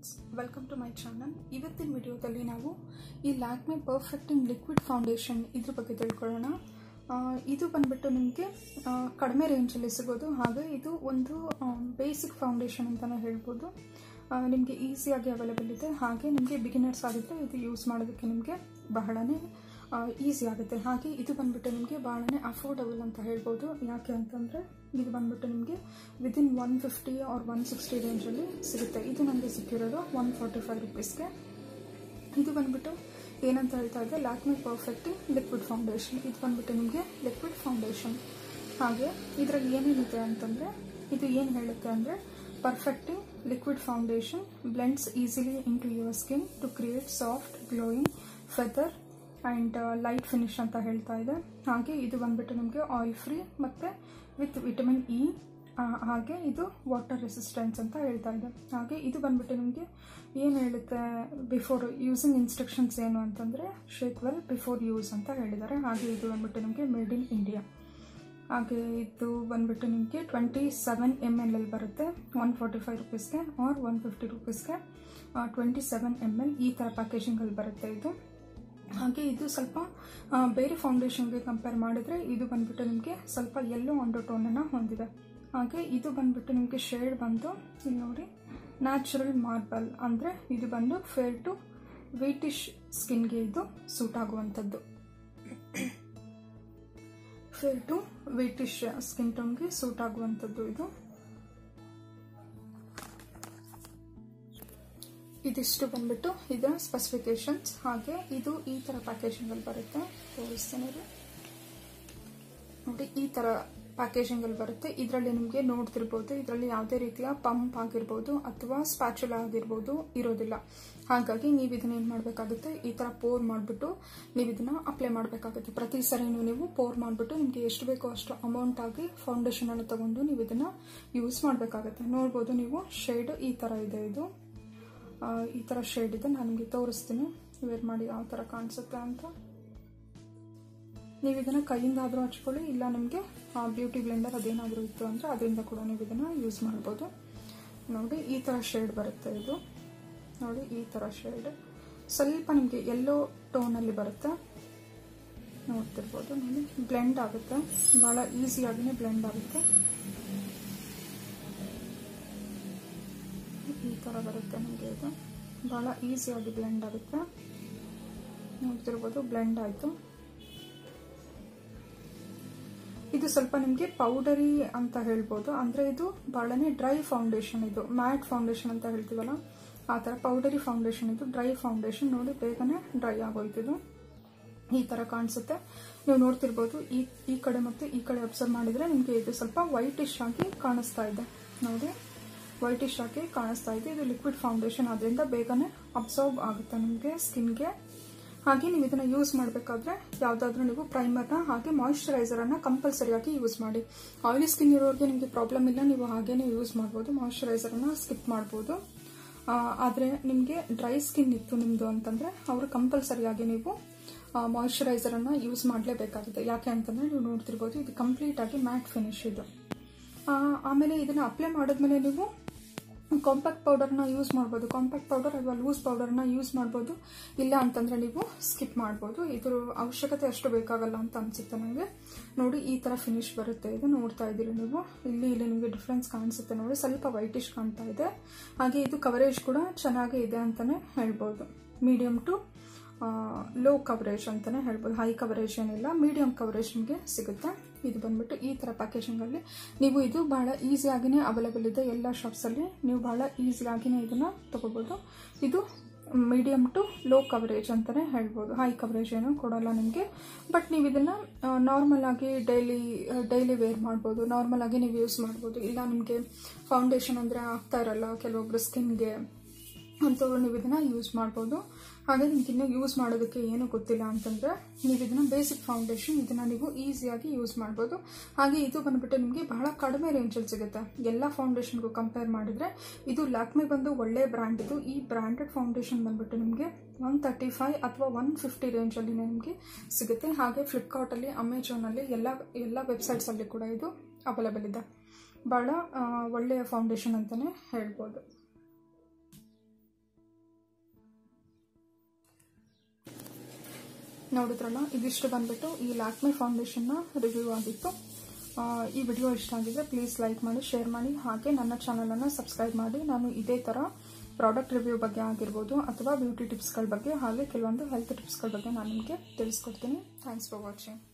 Friends welcome to my channel ಇವತ್ತಿನ ವಿಡಿಯೋದಲ್ಲಿ ನಾವು ಈ ಲ್ಯಾಕ್ಮೆ ಪರ್ಫೆಕ್ಟಿಂಗ್ ಲಿಕ್ವಿಡ್ ಫೌಂಡೇಶನ್ ಇದ್ರ ಬಗ್ಗೆ ತಿಳ್ಕೊಳ್ಳೋಣ ಆ, ಇದು ಬಂದ್ಬಿಟ್ಟು ನಿಮಗೆ ಕಡಿಮೆ ರೇಂಜಲ್ಲಿ ಸಿಗೋದು ಹಾಗೆ ಇದು ಒಂದು ಬೇಸಿಕ್ ಫೌಂಡೇಶನ್ ಅಂತಲೇ ಹೇಳ್ಬೋದು ನಿಮಗೆ ಈಸಿಯಾಗಿ ಅವೈಲೇಬಲ್ ಇದೆ ಹಾಗೆ ನಿಮಗೆ ಬಿಗಿನರ್ಸ್ ಆಗಿದ್ದರೆ ಇದು ಯೂಸ್ ಮಾಡೋದಕ್ಕೆ ನಿಮಗೆ ಬಹಳನೇ ಈಸಿ ಆಗುತ್ತೆ ಹಾಗೆ ಇದು ಬಂದ್ಬಿಟ್ಟು ನಿಮಗೆ ಬಹಳನೇ ಅಫೋರ್ಡಬಲ್ ಅಂತ ಹೇಳ್ಬೋದು ಯಾಕೆ ಅಂತಂದರೆ ಇದು ಬಂದ್ಬಿಟ್ಟು ನಿಮಗೆ within one fifty or one sixty ರೇಂಜಲ್ಲಿ ಸಿಗುತ್ತೆ ಇದು ನನಗೆ ಸಿಕ್ಕಿರೋದು ಒನ್ ಫಾರ್ಟಿ ಫೈವ್ ರುಪೀಸ್ಗೆ ಇದು ಬಂದ್ಬಿಟ್ಟು ಏನಂತ ಹೇಳ್ತಾ ಇದ್ದೆ ಲ್ಯಾಕ್ಮಿ ಪರ್ಫೆಕ್ಟಿ ಲಿಕ್ವಿಡ್ ಫೌಂಡೇಶನ್ ಇದು ಬಂದ್ಬಿಟ್ಟು ನಿಮಗೆ ಲಿಕ್ವಿಡ್ ಫೌಂಡೇಶನ್ ಹಾಗೆ ಇದರಲ್ಲಿ ಏನೇನಿದೆ ಅಂತಂದರೆ ಇದು ಏನು ಹೇಳುತ್ತೆ ಅಂದರೆ perfecting liquid foundation blends easily into your skin to create soft glowing feather and light finish ಅಂತ ಹೇಳ್ತಾ ಇದೆ ಹಾಗೆ ಇದು ಬಂದ್ಬಿಟ್ಟು ನಿಮಗೆ ಆಯಿಲ್ ಫ್ರೀ ಮತ್ತು ವಿತ್ ವಿಟಮಿನ್ ಇ ಹಾಗೆ ಇದು ವಾಟರ್ ರೆಸಿಸ್ಟೆನ್ಸ್ ಅಂತ ಹೇಳ್ತಾ ಇದೆ ಹಾಗೆ ಇದು ಬಂದ್ಬಿಟ್ಟು ನಿಮಗೆ ಏನು ಹೇಳುತ್ತೆ ಬಿಫೋರ್ ಯೂಸಿಂಗ್ ಇನ್ಸ್ಟ್ರಕ್ಷನ್ಸ್ ಏನು ಅಂತಂದರೆ ಶೇಕ್ ವೆಲ್ ಬಿಫೋರ್ ಯೂಸ್ ಅಂತ ಹೇಳಿದ್ದಾರೆ ಹಾಗೆ ಇದು ಬಂದ್ಬಿಟ್ಟು ನಿಮಗೆ ಮೇಡ್ ಇನ್ ಇಂಡಿಯಾ ಹಾಗೆ ಇದು ಬಂದ್ಬಿಟ್ಟು ನಿಮಗೆ twenty seven M L L ಬರುತ್ತೆ ಒನ್ ಫಾರ್ಟಿ ಫೈವ್ ರುಪೀಸ್ಗೆ ಆರ್ ಒನ್ ಫಿಫ್ಟಿ ರುಪೀಸ್ಗೆ ಟ್ವೆಂಟಿ ಸೆವೆನ್ ಎಮ್ ಎಲ್ ಈ ಥರ ಪ್ಯಾಕೇಜಿಂಗಲ್ಲಿ ಬರುತ್ತೆ ಇದು ಹಾಗೆ ಇದು ಸ್ವಲ್ಪ ಆ, ಬೇರೆ ಫೌಂಡೇಶನ್ಗೆ ಕಂಪೇರ್ ಮಾಡಿದರೆ ಇದು ಬಂದ್ಬಿಟ್ಟು ನಿಮಗೆ ಸ್ವಲ್ಪ ಎಲ್ಲೋ ಅಂಡರ್ಟೋನನ್ನು ಹೊಂದಿದೆ ಹಾಗೆ ಇದು ಬಂದ್ಬಿಟ್ಟು ನಿಮಗೆ ಶೇಡ್ ಬಂದು ಇಲ್ಲಿ ನೋಡಿ ನ್ಯಾಚುರಲ್ ಮಾರ್ಬಲ್ ಅಂದರೆ ಇದು ಬಂದು ಫೇರ್ ಟು ವೈಟಿಶ್ ಸ್ಕಿನ್ಗೆ ಇದು ಸೂಟ್ ಆಗುವಂಥದ್ದು ಫೇರ್ ಟು ವೈಟಿಶ್ ಸ್ಕಿನ್ ಟೋನ್ಗೆ ಸೂಟ್ ಆಗುವಂಥದ್ದು ಇದು ಇದಿಷ್ಟು ಬಂದ್ಬಿಟ್ಟು ಇದರ ಸ್ಪೆಸಿಫಿಕೇಶನ್ಸ್ ಹಾಗೆ ಇದು ಈ ಥರ ಪ್ಯಾಕೇಜಿಂಗಲ್ಲಿ ಬರುತ್ತೆ ತೋರಿಸ್ತೀನಿ ರೀ. ನೋಡಿ ಈ ಥರ ಪ್ಯಾಕೇಜಿಂಗಲ್ಲಿ ಬರುತ್ತೆ ಇದರಲ್ಲಿ ನಿಮಗೆ ನೋಡ್ತಿರ್ಬೋದು ಇದರಲ್ಲಿ ಯಾವುದೇ ರೀತಿಯ ಪಂಪ್ ಆಗಿರ್ಬೋದು ಅಥವಾ ಸ್ಪ್ಯಾಚುಲ ಆಗಿರ್ಬೋದು ಇರೋದಿಲ್ಲ ಹಾಗಾಗಿ ನೀವು ಇದನ್ನ ಏನು ಮಾಡಬೇಕಾಗುತ್ತೆ ಈ ಥರ ಪೋರ್ ಮಾಡಿಬಿಟ್ಟು ನೀವು ಇದನ್ನ ಅಪ್ಲೈ ಮಾಡಬೇಕಾಗುತ್ತೆ ಪ್ರತಿ ಸರಿನೂ ನೀವು ಪೋರ್ ಮಾಡಿಬಿಟ್ಟು ನಿಮಗೆ ಎಷ್ಟು ಬೇಕೋ ಅಷ್ಟು ಅಮೌಂಟ್ ಆಗಿ ಫೌಂಡೇಶನ್ ಅನ್ನು ತಗೊಂಡು ನೀವು ಇದನ್ನ ಯೂಸ್ ಮಾಡಬೇಕಾಗುತ್ತೆ ನೋಡ್ಬೋದು ನೀವು ಶೇಡ್ ಈ ಥರ ಇದೆ ಇದು ಆ, ಈ ಥರ ಶೇಡ್ ಇದೆ ನಾನು ನಿಮಗೆ ತೋರಿಸ್ತೀನಿ ವೇರ್ ಮಾಡಿ ಯಾವ ಥರ ಕಾಣಿಸುತ್ತೆ ಅಂತ ನೀವು ಇದನ್ನು ಕೈಯಿಂದ ಆದರೂ ಹಚ್ಕೊಳ್ಳಿ ಇಲ್ಲ ನಿಮಗೆ ಬ್ಯೂಟಿ ಬ್ಲೆಂಡರ್ ಅದೇನಾದರೂ ಇತ್ತು ಅಂದರೆ ಅದರಿಂದ ಕೂಡ ನೀವು ಇದನ್ನು ಯೂಸ್ ಮಾಡ್ಬೋದು ನೋಡಿ ಈ ಥರ ಶೇಡ್ ಬರುತ್ತೆ ಇದು ನೋಡಿ ಈ ಥರ ಶೇಡ್ ಸ್ವಲ್ಪ ನಿಮಗೆ ಎಲ್ಲೋ ಟೋನಲ್ಲಿ ಬರುತ್ತೆ ನೋಡ್ತಿರ್ಬೋದು ನೋಡಿ ಬ್ಲೆಂಡ್ ಆಗುತ್ತೆ ಭಾಳ ಈಸಿಯಾಗಿನೇ ಬ್ಲೆಂಡ್ ಆಗುತ್ತೆ ಈ ಥರ ಬರುತ್ತೆ ನಿಮಗೆ ಇದು ಭಾಳ ಈಸಿಯಾಗಿ ಬ್ಲೆಂಡ್ ಆಗುತ್ತೆ ನೋಡ್ತಿರ್ಬೋದು ಬ್ಲೆಂಡ್ ಆಯಿತು ಇದು ಸ್ವಲ್ಪ ನಿಮಗೆ ಪೌಡರಿ ಅಂತ ಹೇಳ್ಬೋದು ಅಂದರೆ ಇದು ಭಾಳನೇ ಡ್ರೈ ಫೌಂಡೇಶನ್ ಇದು ಮ್ಯಾಟ್ ಫೌಂಡೇಶನ್ ಅಂತ ಹೇಳ್ತೀವಲ್ಲ ಆ ಥರ ಪೌಡರಿ ಫೌಂಡೇಶನ್ ಇದು ಡ್ರೈ ಫೌಂಡೇಶನ್ ನೋಡಿ ಬೇಗನೆ ಡ್ರೈ ಆಗೋಯ್ತಿದು ಈ ಥರ ಕಾಣಿಸುತ್ತೆ ನೀವು ನೋಡ್ತಿರ್ಬೋದು ಈ ಈ ಕಡೆ ಮತ್ತು ಈ ಕಡೆ ಅಬ್ಸರ್ವ್ ಮಾಡಿದರೆ ನಿಮಗೆ ಇದು ಸ್ವಲ್ಪ ವೈಟಿಶ್ ಆಗಿ ಕಾಣಿಸ್ತಾ ಇದೆ ನೋಡಿ ವೈಟಿಶ್ ಆಗಿ ಕಾಣಿಸ್ತಾ ಇದೆ ಇದು ಲಿಕ್ವಿಡ್ ಫೌಂಡೇಶನ್ ಅದರಿಂದ ಬೇಗನೆ ಅಬ್ಸರ್ವ್ ಆಗುತ್ತೆ ನಿಮಗೆ ಸ್ಕಿನ್ಗೆ ಹಾಗೆ ನೀವು ಇದನ್ನ ಯೂಸ್ ಮಾಡಬೇಕಾದ್ರೆ ಯಾವುದಾದ್ರೂ ನೀವು ಪ್ರೈಮರ್ನ ಹಾಗೆ ಮಾಯಿಶ್ಚರೈಸರನ್ನು ಕಂಪಲ್ಸರಿಯಾಗಿ ಯೂಸ್ ಮಾಡಿ ಆಯಿಲಿ ಸ್ಕಿನ್ ಇರೋರಿಗೆ ನಿಮಗೆ ಪ್ರಾಬ್ಲಮ್ ಇಲ್ಲ ನೀವು ಹಾಗೇನೆ ಯೂಸ್ ಮಾಡ್ಬೋದು ಮಾಯಿಶ್ಚರೈಸರನ್ನು ಸ್ಕಿಪ್ ಮಾಡ್ಬೋದು ಆದರೆ ನಿಮಗೆ ಡ್ರೈ ಸ್ಕಿನ್ ಇತ್ತು ನಿಮ್ಮದು ಅಂತಂದರೆ ಅವರು ಕಂಪಲ್ಸರಿಯಾಗಿ ನೀವು ಮಾಯಿಶ್ಚರೈಸರನ್ನು ಯೂಸ್ ಮಾಡಲೇಬೇಕಾಗುತ್ತೆ ಯಾಕೆ ಅಂತಂದರೆ ನೀವು ನೋಡ್ತಿರ್ಬೋದು ಇದು ಕಂಪ್ಲೀಟ್ ಆಗಿ ಮ್ಯಾಟ್ ಫಿನಿಶ್ ಇದು ಆ, ಆಮೇಲೆ ಇದನ್ನ ಅಪ್ಲೈ ಮಾಡಿದ್ಮೇಲೆ ನೀವು ಕಾಂಪ್ಯಾಕ್ಟ್ ಪೌಡರ್ನ ಯೂಸ್ ಮಾಡ್ಬೋದು ಕಾಂಪ್ಯಾಕ್ಟ್ ಪೌಡರ್ ಅಥವಾ ಲೂಸ್ ಪೌಡರ್ನ ಯೂಸ್ ಮಾಡ್ಬೋದು ಇಲ್ಲ ಅಂತಂದ್ರೆ ನೀವು ಸ್ಕಿಪ್ ಮಾಡ್ಬೋದು ಇದ್ರ ಅವಶ್ಯಕತೆ ಅಷ್ಟು ಬೇಕಾಗಲ್ಲ ಅಂತ ಅನ್ಸುತ್ತೆ ನನಗೆ ನೋಡಿ ಈ ತರ ಫಿನಿಶ್ ಬರುತ್ತೆ ಇದು ನೋಡ್ತಾ ಇದ್ದೀರಿ ನೀವು ಇಲ್ಲಿ ಇಲ್ಲಿ ನಿಮಗೆ ಡಿಫ್ರೆನ್ಸ್ ಕಾಣಿಸುತ್ತೆ ನೋಡಿ ಸ್ವಲ್ಪ ವೈಟಿಶ್ ಕಾಣ್ತಾ ಇದೆ ಹಾಗೆ ಇದು ಕವರೇಜ್ ಕೂಡ ಚೆನ್ನಾಗೇ ಇದೆ ಅಂತಾನೆ ಹೇಳ್ಬೋದು ಮೀಡಿಯಂ ಟು ಲೋ ಕವರೇಜ್ ಅಂತಲೇ ಹೇಳ್ಬೋದು ಹೈ ಕವರೇಜ್ ಏನಿಲ್ಲ ಮೀಡಿಯಂ ಕವರೇಜ್ ನಿಮಗೆ ಸಿಗುತ್ತೆ ಇದು ಬಂದ್ಬಿಟ್ಟು ಈ ಥರ ಪ್ಯಾಕೇಜಿಂಗಲ್ಲಿ ನೀವು ಇದು ಬಹಳ ಈಸಿಯಾಗಿನೇ ಅವೈಲೇಬಲ್ ಇದೆ ಎಲ್ಲ ಶಾಪ್ಸಲ್ಲಿ ನೀವು ಬಹಳ ಈಸಿಯಾಗಿನೇ ಇದನ್ನು ತಗೋಬೋದು ಇದು ಮೀಡಿಯಂ ಟು ಲೋ ಕವರೇಜ್ ಅಂತಲೇ ಹೇಳ್ಬೋದು ಹೈ ಕವರೇಜ್ ಏನು ಕೊಡಲ್ಲ ನಿಮಗೆ ಬಟ್ ನೀವು ಇದನ್ನು ನಾರ್ಮಲ್ ಆಗಿ ಡೈಲಿ ಡೈಲಿ ವೇರ್ ಮಾಡ್ಬೋದು ನಾರ್ಮಲ್ ಆಗಿ ನೀವು ಯೂಸ್ ಮಾಡ್ಬೋದು ಇಲ್ಲ ನಿಮಗೆ ಫೌಂಡೇಶನ್ ಅಂದರೆ ಆಗ್ತಾ ಇರಲ್ಲ ಕೆಲವೊಬ್ರು ಸ್ಕಿನ್ಗೆ ಅಂಥವ್ರು ನೀವು ಇದನ್ನ ಯೂಸ್ ಮಾಡ್ಬೋದು ಹಾಗೆ ನಿಮ್ಗೆ ಇನ್ನೂ ಯೂಸ್ ಮಾಡೋದಕ್ಕೆ ಏನು ಗೊತ್ತಿಲ್ಲ ಅಂತಂದ್ರೆ ನೀವು ಇದನ್ನ ಬೇಸಿಕ್ ಫೌಂಡೇಶನ್ ಇದನ್ನ ನೀವು ಈಸಿಯಾಗಿ ಯೂಸ್ ಮಾಡ್ಬೋದು ಹಾಗೆ ಇದು ಬಂದ್ಬಿಟ್ಟು ನಿಮಗೆ ಬಹಳ ಕಡಿಮೆ ರೇಂಜಲ್ಲಿ ಸಿಗುತ್ತೆ ಎಲ್ಲ ಫೌಂಡೇಶನ್ಗೂ ಕಂಪೇರ್ ಮಾಡಿದ್ರೆ ಇದು ಲ್ಯಾಕ್ಮೆ ಬಂದು ಒಳ್ಳೆ ಬ್ರ್ಯಾಂಡ್ ಇದು ಈ ಬ್ರ್ಯಾಂಡೆಡ್ ಫೌಂಡೇಶನ್ ಬಂದ್ಬಿಟ್ಟು ನಿಮಗೆ ಒನ್ ತರ್ಟಿ ಫೈವ್ ಅಥವಾ ಒನ್ ಫಿಫ್ಟಿ ರೇಂಜಲ್ಲಿ ನಿಮಗೆ ಸಿಗುತ್ತೆ ಹಾಗೆ ಫ್ಲಿಪ್ಕಾರ್ಟಲ್ಲಿ ಅಮೆಜಾನಲ್ಲಿ ಎಲ್ಲ ಎಲ್ಲ ವೆಬ್ಸೈಟ್ಸಲ್ಲಿ ಕೂಡ ಇದು ಅವೈಲೇಬಲ್ ಇದೆ ಭಾಳ ಆ, ಒಳ್ಳೆಯ ಫೌಂಡೇಶನ್ ಅಂತಲೇ ಹೇಳ್ಬೋದು ನೋಡಿದ್ರಲ್ಲ ಇದಿಷ್ಟು ಬಂದ್ಬಿಟ್ಟು ಈ ಲ್ಯಾಕ್ಮಿ ಫೌಂಡೇಶನ್ನ ರಿವ್ಯೂ ಆಗಿತ್ತು ಆ, ಈ ವಿಡಿಯೋ ಇಷ್ಟ ಆಗಿದ್ರೆ ಪ್ಲೀಸ್ ಲೈಕ್ ಮಾಡಿ ಶೇರ್ ಮಾಡಿ ಹಾಗೆ ನನ್ನ ಚಾನಲನ್ನು ಸಬ್ಸ್ಕ್ರೈಬ್ ಮಾಡಿ ನಾನು ಇದೇ ಥರ ಪ್ರಾಡಕ್ಟ್ ರಿವ್ಯೂ ಬಗ್ಗೆ ಆಗಿರ್ಬೋದು ಅಥವಾ ಬ್ಯೂಟಿ ಟಿಪ್ಸ್ಗಳ ಬಗ್ಗೆ ಹಾಗೆ ಕೆಲವೊಂದು ಹೆಲ್ತ್ ಟಿಪ್ಸ್ಗಳ ಬಗ್ಗೆ ನಾನು ನಿಮಗೆ ತಿಳಿಸ್ಕೊಡ್ತೀನಿ ಥ್ಯಾಂಕ್ಸ್ ಫಾರ್ ವಾಚಿಂಗ್